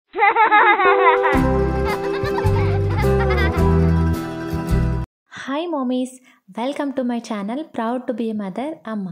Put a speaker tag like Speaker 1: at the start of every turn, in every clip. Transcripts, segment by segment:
Speaker 1: hi mommies welcome to my channel proud to be mother ಅಮ್ಮ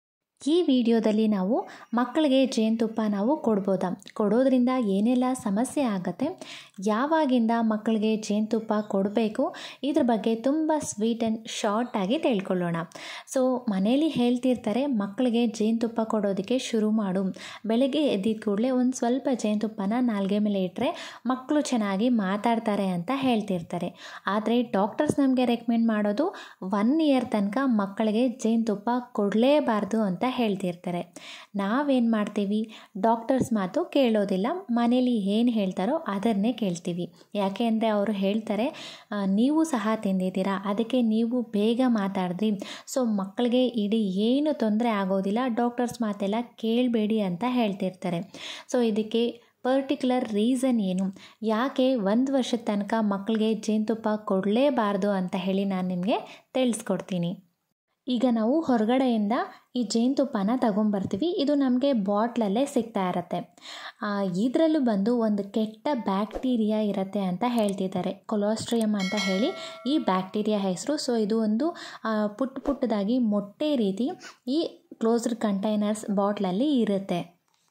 Speaker 1: ಈ ವಿಡಿಯೋದಲ್ಲಿ ನಾವು ಮಕ್ಕಳಿಗೆ ಜೇನುತುಪ್ಪ ನಾವು ಕೊಡ್ಬೋದಾ ಕೊಡೋದ್ರಿಂದ ಏನೆಲ್ಲ ಸಮಸ್ಯೆ ಆಗುತ್ತೆ ಯಾವಾಗಿಂದ ಮಕ್ಕಳಿಗೆ ಜೇನುತುಪ್ಪ ಕೊಡಬೇಕು ಇದ್ರ ಬಗ್ಗೆ ತುಂಬ ಸ್ವೀಟ್ ಆ್ಯಂಡ್ ಶಾರ್ಟಾಗಿ ತಿಳ್ಕೊಳ್ಳೋಣ ಸೊ ಮನೇಲಿ ಹೇಳ್ತಿರ್ತಾರೆ ಮಕ್ಕಳಿಗೆ ಜೇನುತುಪ್ಪ ಕೊಡೋದಕ್ಕೆ ಶುರು ಮಾಡು ಬೆಳಗ್ಗೆ ಎದ್ದಿದ ಕೂಡಲೇ ಒಂದು ಸ್ವಲ್ಪ ಜೇನುತುಪ್ಪನ ನಾಲ್ಗೆ ಮೇಲೆ ಇಟ್ಟರೆ ಮಕ್ಕಳು ಚೆನ್ನಾಗಿ ಮಾತಾಡ್ತಾರೆ ಅಂತ ಹೇಳ್ತಿರ್ತಾರೆ ಆದರೆ ಡಾಕ್ಟರ್ಸ್ ನಮಗೆ ರೆಕಮೆಂಡ್ ಮಾಡೋದು ಒನ್ ಇಯರ್ ತನಕ ಮಕ್ಕಳಿಗೆ ಜೇನುತುಪ್ಪ ಕೊಡಲೇಬಾರ್ದು ಅಂತ ಹೇಳ್ತಿರ್ತಾರೆ ನಾವೇನು ಮಾಡ್ತೀವಿ ಡಾಕ್ಟರ್ಸ್ ಮಾತು ಕೇಳೋದಿಲ್ಲ ಮನೇಲಿ ಏನು ಹೇಳ್ತಾರೋ ಅದನ್ನೇ ಕೇಳ್ತೀವಿ ಯಾಕೆ ಅಂದರೆ ಅವರು ಹೇಳ್ತಾರೆ ಆ, ನೀವು ಸಹ ತಿಂದಿದ್ದೀರಾ ಅದಕ್ಕೆ ನೀವು ಬೇಗ ಮಾತಾಡಿದ್ರಿ ಸೊ ಮಕ್ಕಳಿಗೆ ಇಡೀ ಏನು ತೊಂದರೆ ಆಗೋದಿಲ್ಲ ಡಾಕ್ಟರ್ಸ್ ಮಾತೆಲ್ಲ ಕೇಳಬೇಡಿ ಅಂತ ಹೇಳ್ತಿರ್ತಾರೆ ಸೊ ಇದಕ್ಕೆ ಪರ್ಟಿಕ್ಯುಲರ್ ರೀಸನ್ ಏನು ಯಾಕೆ ಒಂದು ವರ್ಷದ ತನಕ ಮಕ್ಕಳಿಗೆ ಜೇನುತುಪ್ಪ ಕೊಡಲೇಬಾರ್ದು ಅಂತ ಹೇಳಿ ನಾನು ನಿಮಗೆ ತಿಳಿಸ್ಕೊಡ್ತೀನಿ ಈಗ ನಾವು ಹೊರಗಡೆಯಿಂದ ಈ ಜೇನುತುಪ್ಪನ ತಗೊಂಬರ್ತೀವಿ ಇದು ನಮಗೆ ಬಾಟ್ಲಲ್ಲೇ ಸಿಗ್ತಾ ಇರುತ್ತೆ ಇದರಲ್ಲೂ ಬಂದು ಒಂದು ಕೆಟ್ಟ ಬ್ಯಾಕ್ಟೀರಿಯಾ ಇರುತ್ತೆ ಅಂತ ಹೇಳ್ತಿದ್ದಾರೆ ಕೊಲಾಸ್ಟ್ರಿಯಮ್ ಅಂತ ಹೇಳಿ ಈ ಬ್ಯಾಕ್ಟೀರಿಯಾ ಹೆಸರು ಸೊ ಇದು ಒಂದು ಆ, ಪುಟ್ಟ ಪುಟ್ಟದಾಗಿ ಮೊಟ್ಟೆ ರೀತಿ ಈ ಕ್ಲೋಸ್ಡ್ ಕಂಟೈನರ್ಸ್ ಬಾಟ್ಲಲ್ಲಿ ಇರುತ್ತೆ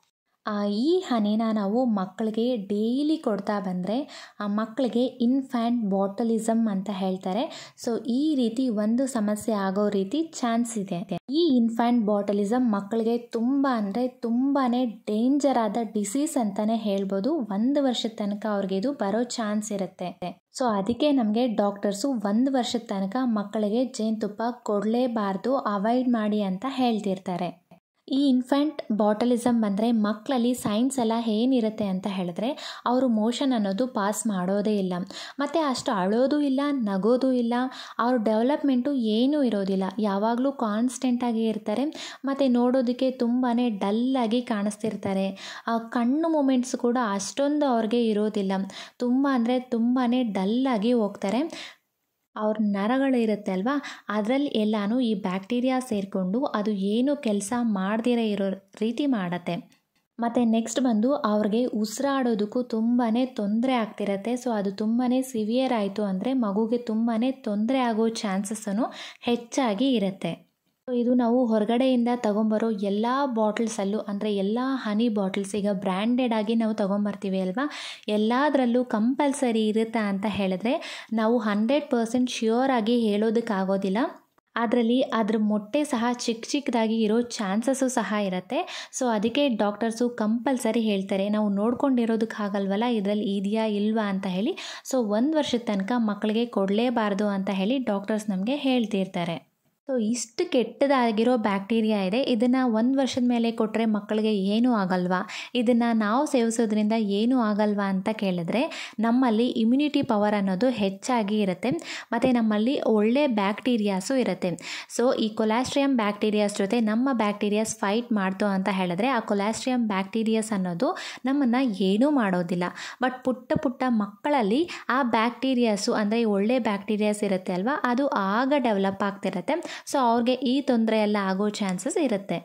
Speaker 1: ಆ, ಈ ಹನಿನ ನಾವು ಮಕ್ಕಳಿಗೆ ಡೈಲಿ ಕೊಡ್ತಾ ಬಂದರೆ ಆ ಮಕ್ಕಳಿಗೆ ಇನ್ಫ್ಯಾಂಟ್ ಬಾಟಲಿಸಮ್ ಅಂತ ಹೇಳ್ತಾರೆ ಸೊ ಈ ರೀತಿ ಒಂದು ಸಮಸ್ಯೆ ಆಗೋ ರೀತಿ ಚಾನ್ಸ್ ಇದೆ ಈ ಇನ್ಫ್ಯಾಂಟ್ ಬಾಟಲಿಸಮ್ ಮಕ್ಕಳಿಗೆ ತುಂಬ ಅಂದರೆ ತುಂಬಾ ಡೇಂಜರ್ ಆದ ಡಿಸೀಸ್ ಅಂತಲೇ ಹೇಳ್ಬೋದು ಒಂದು ವರ್ಷದ ತನಕ ಅವ್ರಿಗೆ ಇದು ಬರೋ ಚಾನ್ಸ್ ಇರುತ್ತೆ ಸೊ ಅದಕ್ಕೆ ನಮಗೆ ಡಾಕ್ಟರ್ಸು ಒಂದು ವರ್ಷದ ತನಕ ಮಕ್ಕಳಿಗೆ ಜೇನುತುಪ್ಪ ಕೊಡಲೇಬಾರ್ದು ಅವಾಯ್ಡ್ ಮಾಡಿ ಅಂತ ಹೇಳ್ತಿರ್ತಾರೆ ಈ ಇನ್ಫ್ಯಾಂಟ್ ಬಾಟಲಿಸಮ್ ಬಂದರೆ ಮಕ್ಕಳಲ್ಲಿ ಸೈನ್ಸ್ ಎಲ್ಲ ಏನಿರುತ್ತೆ ಅಂತ ಹೇಳಿದ್ರೆ ಅವರು ಮೋಷನ್ ಅನ್ನೋದು ಪಾಸ್ ಮಾಡೋದೇ ಇಲ್ಲ ಮತ್ತು ಅಷ್ಟು ಅಳೋದು ಇಲ್ಲ ನಗೋದು ಇಲ್ಲ ಅವ್ರ ಡೆವಲಪ್ಮೆಂಟು ಏನೂ ಇರೋದಿಲ್ಲ ಯಾವಾಗಲೂ ಕಾನ್ಸ್ಟೆಂಟಾಗಿ ಇರ್ತಾರೆ ಮತ್ತು ನೋಡೋದಕ್ಕೆ ತುಂಬಾ ಡಲ್ಲಾಗಿ ಕಾಣಿಸ್ತಿರ್ತಾರೆ ಆ ಕಣ್ಣು ಮೂಮೆಂಟ್ಸ್ ಕೂಡ ಅಷ್ಟೊಂದು ಅವ್ರಿಗೆ ಇರೋದಿಲ್ಲ ತುಂಬ ಅಂದರೆ ತುಂಬಾ ಡಲ್ಲಾಗಿ ಹೋಗ್ತಾರೆ ಅವ್ರ ನರಗಳು ಇರುತ್ತೆ ಅಲ್ವಾ ಅದರಲ್ಲಿ ಎಲ್ಲಾನು ಈ ಬ್ಯಾಕ್ಟೀರಿಯಾ ಸೇರಿಕೊಂಡು ಅದು ಏನು ಕೆಲಸ ಮಾಡದಿರ ಇರೋ ರೀತಿ ಮಾಡತ್ತೆ ಮತ್ತು ನೆಕ್ಸ್ಟ್ ಬಂದು ಅವ್ರಿಗೆ ಉಸಿರಾಡೋದಕ್ಕೂ ತುಂಬಾ ತೊಂದರೆ ಆಗ್ತಿರತ್ತೆ ಸೊ ಅದು ತುಂಬಾ ಸಿವಿಯರ್ ಆಯಿತು ಅಂದರೆ ಮಗುಗೆ ತುಂಬಾ ತೊಂದರೆ ಆಗೋ ಚಾನ್ಸಸ್ಸನ್ನು ಹೆಚ್ಚಾಗಿ ಇರುತ್ತೆ ಸೊ ಇದು ನಾವು ಹೊರಗಡೆಯಿಂದ ತಗೊಂಬರೋ ಎಲ್ಲ ಬಾಟಲ್ಸಲ್ಲೂ ಅಂದರೆ ಎಲ್ಲ ಹನಿ ಬಾಟಲ್ಸ್ ಈಗ ಬ್ರ್ಯಾಂಡೆಡ್ ಆಗಿ ನಾವು ತಗೊಂಬರ್ತೀವಿ ಅಲ್ವಾ ಎಲ್ಲದರಲ್ಲೂ ಕಂಪಲ್ಸರಿ ಇರುತ್ತಾ ಅಂತ ಹೇಳಿದ್ರೆ ನಾವು ಹಂಡ್ರೆಡ್ ಪರ್ಸೆಂಟ್ ಶ್ಯೂರ್ ಆಗಿ ಹೇಳೋದಕ್ಕಾಗೋದಿಲ್ಲ ಅದರಲ್ಲಿ ಅದ್ರ ಮೊಟ್ಟೆ ಸಹ ಚಿಕ್ಕ ಚಿಕ್ಕದಾಗಿ ಇರೋ ಚಾನ್ಸಸ್ಸು ಸಹ ಇರುತ್ತೆ ಸೊ ಅದಕ್ಕೆ ಡಾಕ್ಟರ್ಸು ಕಂಪಲ್ಸರಿ ಹೇಳ್ತಾರೆ ನಾವು ನೋಡ್ಕೊಂಡಿರೋದಕ್ಕಾಗಲ್ವಲ್ಲ ಇದರಲ್ಲಿ ಇದೆಯಾ ಇಲ್ವಾ ಅಂತ ಹೇಳಿ ಸೊ ಒಂದು ವರ್ಷದ ತನಕ ಮಕ್ಕಳಿಗೆ ಕೊಡಲೇಬಾರ್ದು ಅಂತ ಹೇಳಿ ಡಾಕ್ಟರ್ಸ್ ನಮಗೆ ಹೇಳ್ತಿರ್ತಾರೆ ಸೊ ಇಷ್ಟು ಕೆಟ್ಟದಾಗಿರೋ ಬ್ಯಾಕ್ಟೀರಿಯಾ ಇದೆ ಇದನ್ನು ಒಂದು ವರ್ಷದ ಮೇಲೆ ಕೊಟ್ಟರೆ ಮಕ್ಕಳಿಗೆ ಏನೂ ಆಗಲ್ವಾ ಇದನ್ನು ನಾವು ಸೇವಿಸೋದ್ರಿಂದ ಏನೂ ಆಗಲ್ವಾ ಅಂತ ಕೇಳಿದ್ರೆ ನಮ್ಮಲ್ಲಿ ಇಮ್ಯುನಿಟಿ ಪವರ್ ಅನ್ನೋದು ಹೆಚ್ಚಾಗಿ ಇರುತ್ತೆ ಮತ್ತು ನಮ್ಮಲ್ಲಿ ಒಳ್ಳೆ ಬ್ಯಾಕ್ಟೀರಿಯಾಸು ಇರುತ್ತೆ ಸೊ ಈ ಕೊಲಾಸ್ಟ್ರಿಯಂ ಬ್ಯಾಕ್ಟೀರಿಯಾಸ್ ಜೊತೆ ನಮ್ಮ ಬ್ಯಾಕ್ಟೀರಿಯಾಸ್ ಫೈಟ್ ಮಾಡ್ತು ಅಂತ ಹೇಳಿದ್ರೆ ಆ ಕೊಲಾಸ್ಟ್ರಿಯಂ ಬ್ಯಾಕ್ಟೀರಿಯಾಸ್ ಅನ್ನೋದು ನಮ್ಮನ್ನು ಏನೂ ಮಾಡೋದಿಲ್ಲ ಬಟ್ ಪುಟ್ಟ ಪುಟ್ಟ ಮಕ್ಕಳಲ್ಲಿ ಆ ಬ್ಯಾಕ್ಟೀರಿಯಾಸು ಅಂದರೆ ಒಳ್ಳೆ ಬ್ಯಾಕ್ಟೀರಿಯಾಸ್ ಇರುತ್ತೆ ಅಲ್ವಾ ಅದು ಆಗ ಡೆವಲಪ್ ಆಗ್ತಿರುತ್ತೆ ಸೊ ಅವ್ರಿಗೆ ಈ ತೊಂದರೆ ಎಲ್ಲ ಆಗೋ ಚಾನ್ಸಸ್ ಇರುತ್ತೆ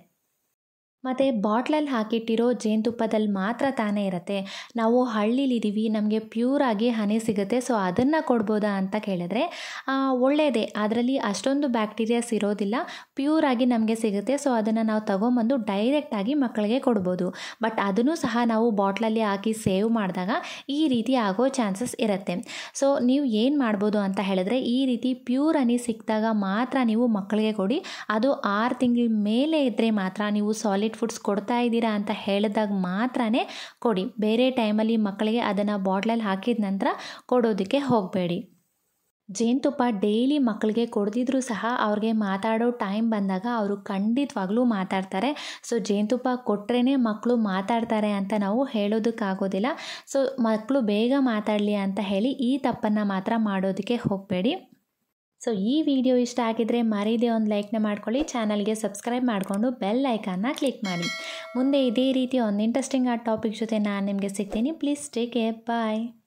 Speaker 1: ಮತ್ತು ಬಾಟ್ಲಲ್ಲಿ ಹಾಕಿಟ್ಟಿರೋ ಜೇನುತುಪ್ಪದಲ್ಲಿ ಮಾತ್ರ ತಾನೇ ಇರುತ್ತೆ ನಾವು ಹಳ್ಳಿಲಿದ್ದೀವಿ ನಮಗೆ ಪ್ಯೂರಾಗಿ ಹನಿ ಸಿಗುತ್ತೆ ಸೊ ಅದನ್ನು ಕೊಡ್ಬೋದಾ ಅಂತ ಕೇಳಿದ್ರೆ ಆ, ಒಳ್ಳೆಯದೇ ಅದರಲ್ಲಿ ಅಷ್ಟೊಂದು ಬ್ಯಾಕ್ಟೀರಿಯಾಸ್ ಇರೋದಿಲ್ಲ ಪ್ಯೂರಾಗಿ ನಮಗೆ ಸಿಗುತ್ತೆ ಸೊ ಅದನ್ನು ನಾವು ತಗೊಂಬಂದು ಡೈರೆಕ್ಟಾಗಿ ಮಕ್ಕಳಿಗೆ ಕೊಡ್ಬೋದು ಬಟ್ ಅದನ್ನು ಸಹ ನಾವು ಬಾಟ್ಲಲ್ಲಿ ಹಾಕಿ ಸೇವ್ ಮಾಡಿದಾಗ ಈ ರೀತಿ ಆಗೋ ಚಾನ್ಸಸ್ ಇರುತ್ತೆ ಸೊ ನೀವು ಏನು ಮಾಡ್ಬೋದು ಅಂತ ಹೇಳಿದ್ರೆ ಈ ರೀತಿ ಪ್ಯೂರ್ ಹನಿ ಸಿಕ್ಕಿದಾಗ ಮಾತ್ರ ನೀವು ಮಕ್ಕಳಿಗೆ ಕೊಡಿ ಅದು ಆರು ತಿಂಗಳ ಮೇಲೆ ಇದ್ದರೆ ಮಾತ್ರ ನೀವು ಸಾಲಿಡ್ ಫುಡ್ಸ್ ಕೊಡ್ತಾ ಇದ್ದೀರಾ ಅಂತ ಹೇಳಿದಾಗ ಮಾತ್ರನೇ ಕೊಡಿ ಬೇರೆ ಟೈಮಲ್ಲಿ ಮಕ್ಕಳಿಗೆ ಅದನ್ನು ಬಾಟ್ಲಲ್ಲಿ ಹಾಕಿದ ನಂತರ ಕೊಡೋದಕ್ಕೆ ಹೋಗಬೇಡಿ ಜೇನುತುಪ್ಪ ಡೈಲಿ ಮಕ್ಕಳಿಗೆ ಕೊಡ್ದಿದ್ರೂ ಸಹ ಅವ್ರಿಗೆ ಮಾತಾಡೋ ಟೈಮ್ ಬಂದಾಗ ಅವರು ಖಂಡಿತವಾಗ್ಲೂ ಮಾತಾಡ್ತಾರೆ ಸೊ ಜೇನುತುಪ್ಪ ಕೊಟ್ರೇ ಮಕ್ಕಳು ಮಾತಾಡ್ತಾರೆ ಅಂತ ನಾವು ಹೇಳೋದಕ್ಕಾಗೋದಿಲ್ಲ ಸೊ ಮಕ್ಕಳು ಬೇಗ ಮಾತಾಡಲಿ ಅಂತ ಹೇಳಿ ಈ ತಪ್ಪನ್ನು ಮಾತ್ರ ಮಾಡೋದಕ್ಕೆ ಹೋಗಬೇಡಿ ಸೊ ಈ ವಿಡಿಯೋ ಇಷ್ಟ ಆಗಿದ್ರೆ ಮರೀದೆ ಒಂದು ಲೈಕ್ನ ಮಾಡ್ಕೊಳ್ಳಿ ಚಾನಲ್ಗೆ ಸಬ್ಸ್ಕ್ರೈಬ್ ಮಾಡಿಕೊಂಡು ಬೆಲ್ ಐಕಾನ್ನ ಕ್ಲಿಕ್ ಮಾಡಿ ಮುಂದೆ ಇದೇ ರೀತಿ ಒಂದು ಇಂಟ್ರೆಸ್ಟಿಂಗ್ ಆ ಟಾಪಿಕ್ ಜೊತೆ ನಾನು ನಿಮಗೆ ಸಿಗ್ತೀನಿ ಪ್ಲೀಸ್ ಟೇಕ್ ಕೇರ್ ಬಾಯ್